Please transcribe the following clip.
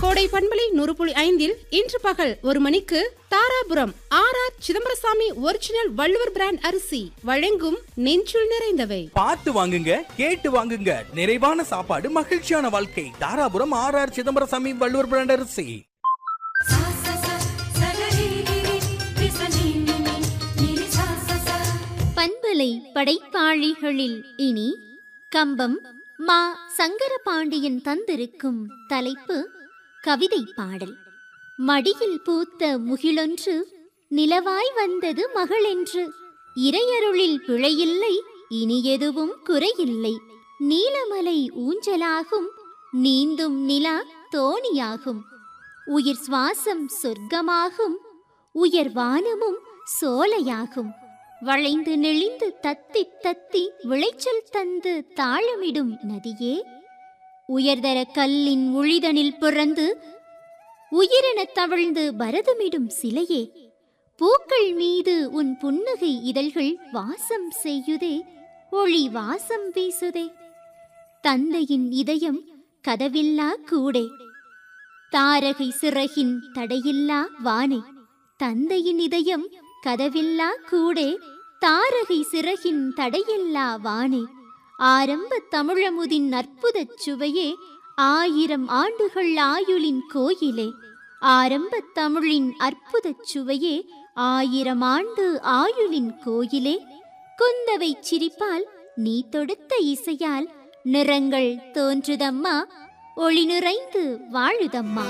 கோடை பண்பலை நூறு புள்ளி ஐந்தில் இன்று பகல் ஒரு மணிக்கு Dharapuram R R Chidambarasamy original Valluvar brand அரிசி வழங்கும் நெஞ்சுள் நிறைந்தவை பார்த்து வாங்குங்க கேட்டு வாங்குங்க நிறைவான சாப்பாடு மகிழ்ச்சியான வாழ்க்கை Dharapuram R R Chidambarasamy Valluvar brand அரிசி सा सा सा सगरिगिरि विसनिनिनि निरि सा सा सा பண்பலை படைப்பாளிகளில் இனி கம்பம் மா சங்கரபாண்டியன் தந்திருக்கும் தலைப்பு கவிதை பாடல் மடியில் பூத்த முகிலொன்று நிலவாய் வந்தது மகளென்று இறையருளில் பிழையில்லை இனி எதுவும் குறையில்லை நீலமலை ஊஞ்சலாகும் நீந்தும் நிலா தோணியாகும் உயிர் சுவாசம் சொர்க்கமாகும் உயர் வானமும் சோலையாகும் வளைந்து நெளிந்து தத்தி தத்தி விளைச்சல் தந்து தாளமிடும் நதியே உயர்தர கல்லின் உழிதனில் பிறந்து உயிரெனத் தவழ்ந்து பரதமிடும் சிலையே பூக்கள் மீது உன் புன்னகை இதழ்கள் வாசம் செய்யுதே ஒளி வாசம் வீசுதே தந்தையின் இதயம் கதவில்லா கூடே தாரகை சிறகின் தடையில்லா வானே தந்தையின் இதயம் கதவில்லா கூடே தாரகை சிறகின் தடையில்லா வானே ஆரம்ப தமிழமுதின் அற்புதச் சுவையே ஆயிரம் ஆண்டுகள் ஆயுளின் கோயிலே ஆரம்ப தமிழின் அற்புதச் சுவையே ஆயிரம் ஆண்டு ஆயுளின் கோயிலே குந்தவை சிரிப்பால் நீ தொடுத்த இசையால் நிறங்கள் தோன்றுதம்மா ஒளி நிறைந்து வாழுதம்மா